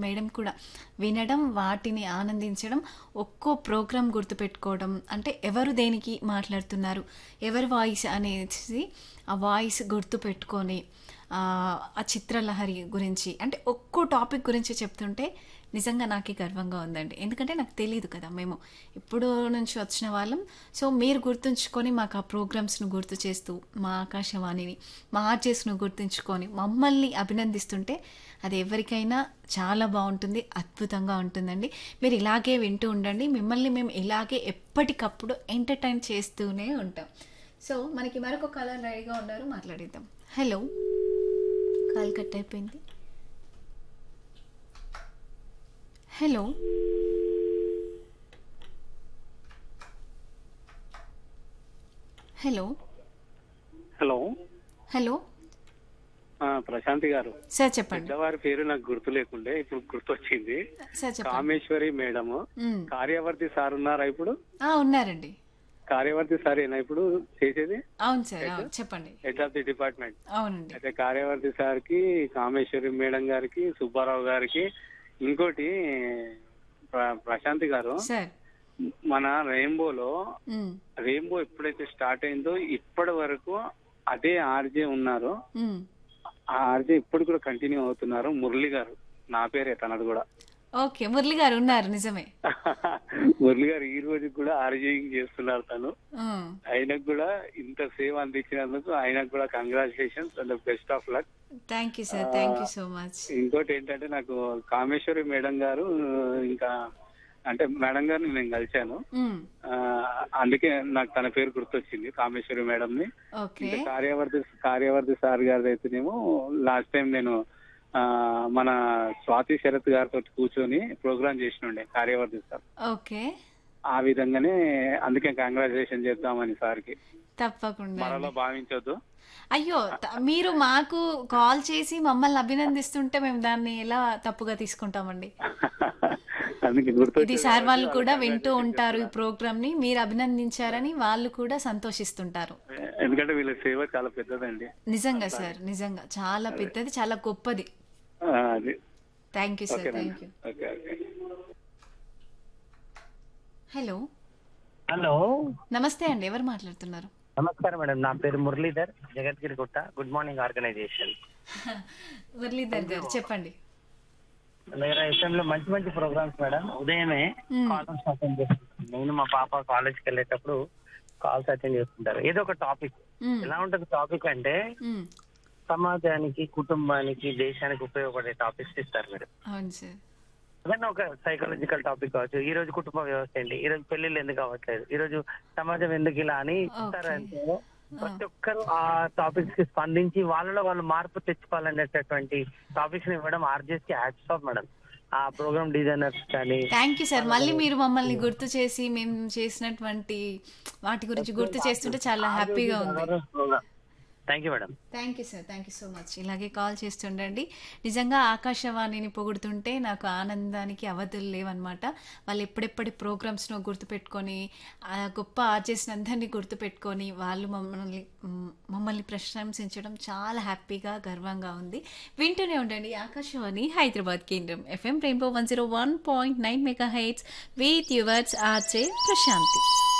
Madam కూడా వినడం వాటిని ఆనందించడం ఒక్కో ప్రోగ్రాం గుర్తుపెట్టుకోవడం అంటే ఎవరు దేనికి మాట్లాడుతున్నారు ఎవరి వాయిస్ అనేది ఆ వాయిస్ గుర్తుపెట్టుకొని ఆ ఆ చిత్రలహరి గురించి అంటే ఒక్కో టాపిక్ గురించి చెప్తుంటే నిజంగా నాకే గర్వంగా ఉందండి ఎందుకంటే నాకు తెలియదు కదా మేము ఇప్పుడు నుంచి వచ్చిన వాళ్ళం సో మీరు గుర్తుంచుకొని మాకు ఆ ప్రోగ్రామ్స్ను గుర్తు చేస్తూ మా ఆకాశవాణిని మా ఆర్జెస్ను గుర్తుంచుకొని మమ్మల్ని అభినందిస్తుంటే అది ఎవరికైనా చాలా బాగుంటుంది అద్భుతంగా ఉంటుందండి మీరు ఇలాగే వింటూ ఉండండి మిమ్మల్ని మేము ఇలాగే ఎప్పటికప్పుడు ఎంటర్టైన్ చేస్తూనే ఉంటాం సో మనకి మరొక కలర్ రెడీగా ఉన్నారు మాట్లాడిద్దాం హలో కాల్ కట్ అయిపోయింది హలో హలో హలో హలో ఆ, ప్రశాంతి గారు సార్ చెప్పండి పెద్దవారి పేరు నాకు గుర్తు లేకుండే ఇప్పుడు గుర్తొచ్చింది సార్ చెప్పండి కామేశ్వరి మేడము మ్మ్. కార్యవర్తి సార్ ఉన్నారా ఇప్పుడు ఆ, ఉన్నారండి కార్యవర్తి సార్ ఏనా ఇప్పుడు చేసేది అవును సార్ అవును చెప్పండి హెడ్ ఆఫ్ ది డిపార్ట్మెంట్ అవునండి అయితే కార్యవర్తి సార్ కి కామేశ్వరి మేడం గారికి సుబ్బారావు గారికి ఇంకోటి ప్ర- ప్రశాంతి గారు సార్ మన రెయిన్బోలో మ్మ్. రెయిన్బో ఎప్పుడైతే స్టార్ట్ అయిందో ఇప్పటి వరకు అదే ఆర్జే ఉన్నారు మ్మ్. ఆ ఆర్జే ఇప్పుడు కూడా కంటిన్యూ అవుతున్నారు మురళి గారు నా పేరే తనది కూడా ఓకే మురళి గారు ఉన్నారు నిజమే మురళి గారు ఈ రోజు కూడా ఆర్జేయింగ్ చేస్తున్నారు తను మ్మ్. ఆయనకు కూడా ఇంత సేవ అందించినందుకు ఆయనకు కూడా congratulations and best of luck thank you sir thank you so much ఇంకోటి ఏంటంటే నాకు కామేశ్వరి మేడం గారు ఇంకా అంటే మేడం గారిని నేను కలిశాను మ్మ్. ఆ, అందుకే నాకు తన పేరు గుర్తొచ్చింది కామేశ్వరి మేడం ని ఓకే ఇంకా కార్యవర్తి కార్యవర్తి సార్ గారిది అయితేనేమో లాస్ట్ టైం నేను ఆ, మన స్వాతి శరత్ గారితో కూర్చొని ప్రోగ్రామ్ చేసినుండే కార్యవర్తి సార్ ఓకే ఆ విధంగానే అందుకే కంగ్రాచులేషన్ చేద్దామని సార్కి తప్పకుండా మరలో భావించొద్దు అయ్యో త- మీరు మాకు కాల్ చేసి మమ్మల్ని అభినందిస్తుంటే మేము దాన్ని ఎలా తప్పుగా తీసుకుంటామండి అందుకే గుర్తు ఇది సార్ వాళ్ళు కూడా వింటూ ఉంటారు ఈ ప్రోగ్రామ్ ని మీరు అభినందించారని వాళ్ళు కూడా సంతోషిస్తుంటారు ఎందుకంటే వీళ్ళ సేవ చాలా పెద్దదండి నిజంగా సార్ నిజంగా చాలా పెద్దది చాలా గొప్పది ఆ, అది థ్యాంక్ యూ సార్ ఓకేనండి thank you okay okay hello hello నమస్తే అండి ఎవరు మాట్లాడుతున్నారు నమస్కారం మేడం నా పేరు మురళీధర్ జగద్గిరి గుట్ట గుడ్ మార్నింగ్ ఆర్గనైజేషన్ మురళీధర్ గారు చెప్పండి వేరే FM లో మంచి మంచి ప్రోగ్రామ్స్ మేడం ఉదయమే మ్మ్. కాల్స్ అటెండ్ చేస్తుంటాను నేను మా పాప కాలేజ్కి వెళ్ళేటప్పుడు కాల్స్ అటెండ్ చేస్తుంటారు ఏదో ఒక టాపిక్ మ్మ్. ఎలా ఉంటది టాపిక్ అంటే మ్మ్. సమాజానికి కుటుంబానికి దేశానికి ఉపయోగపడే టాపిక్స్ ఇస్తారు మీరు అవును సార్ ఏదైనా ఒక సైకాలజికల్ టాపిక్ కావచ్చు ఈ రోజు కుటుంబ వ్యవస్థ ఏంటి ఈ రోజు పెళ్లిళ్ళు ఎందుకు అవ్వట్లేదు ఈ రోజు సమాజం ఎందుకు ఇలా అని ఇస్తారంటే ప్రతి ఒక్కరు ఆ టాపిక్స్ కి స్పందించి వాళ్ళలో వాళ్ళు మార్పు తెచ్చుకోవాలనేటటువంటి టాపిక్స్ ని ఇవ్వడం ఆర్జెస్ కి హ్యాట్స్ ఆఫ్ మేడం ఆ ప్రోగ్రామ్ డిజైనర్స్ కానీ థ్యాంక్ యూ సార్ మళ్ళీ మీరు మమ్మల్ని గుర్తు చేసి మేము చేసినటువంటి వాటి గురించి గుర్తు చేస్తుంటే చాలా హ్యాపీగా ఉంది thank you madam thank you sir thank you so much ఇలాగే కాల్ చేస్తుండండి నిజంగా ఆకాశవాణిని పొగుడుతుంటే నాకు ఆనందానికి అవధులు లేవన్నమాట వాళ్ళు ఎప్పుడెప్పటి ప్రోగ్రామ్స్ను గుర్తుపెట్టుకొని ఆ గొప్ప ఆర్జెస్ని అందరినీ గుర్తుపెట్టుకొని వాళ్ళు మమ్మల్ని మ్, మమ్మల్ని ప్రశంసించడం చాలా హ్యాపీగా గర్వంగా ఉంది వింటూనే ఉండండి ఆకాశవాణి హైదరాబాద్ కేంద్రం FM Rainbow one zero one point nine mega hits with yours RJ Prashanti